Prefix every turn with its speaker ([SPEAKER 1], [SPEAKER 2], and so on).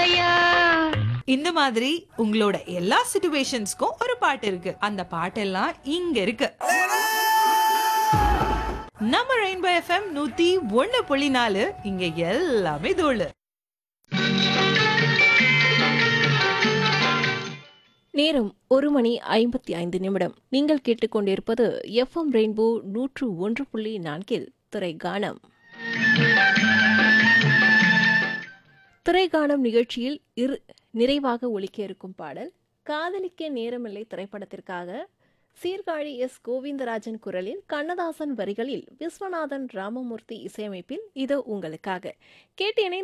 [SPEAKER 1] இல்லையா
[SPEAKER 2] இந்த மாதிரி உங்களோட எல்லா சிச்சுவேஷன்ஸ்க்கும் ஒரு பாட்டு இருக்கு அந்த பாட்டெல்லாம் இங்க இருக்கு நம்ம ரெயின்போ எஃப்எம் நூத்தி ஒண்ணு புள்ளி நாலு இங்க எல்லாமே தோழு
[SPEAKER 3] நேரம் ஒரு மணி ஐம்பத்தி ஐந்து நிமிடம் நீங்கள் கேட்டுக்கொண்டிருப்பது எஃப்எம் ரெயின்போ நூற்று ஒன்று புள்ளி நான்கில் திரைகானம் திரைகானம் நிகழ்ச்சியில் இரு நிறைவாக ஒலிக்க இருக்கும் பாடல் காதலிக்க நேரமில்லை திரைப்படத்திற்காக சீர்காழி எஸ் கோவிந்தராஜன் குரலில் கண்ணதாசன் வரிகளில் விஸ்வநாதன் ராமமூர்த்தி இசையமைப்பில் இது உங்களுக்காக கேட்டு இணைந்து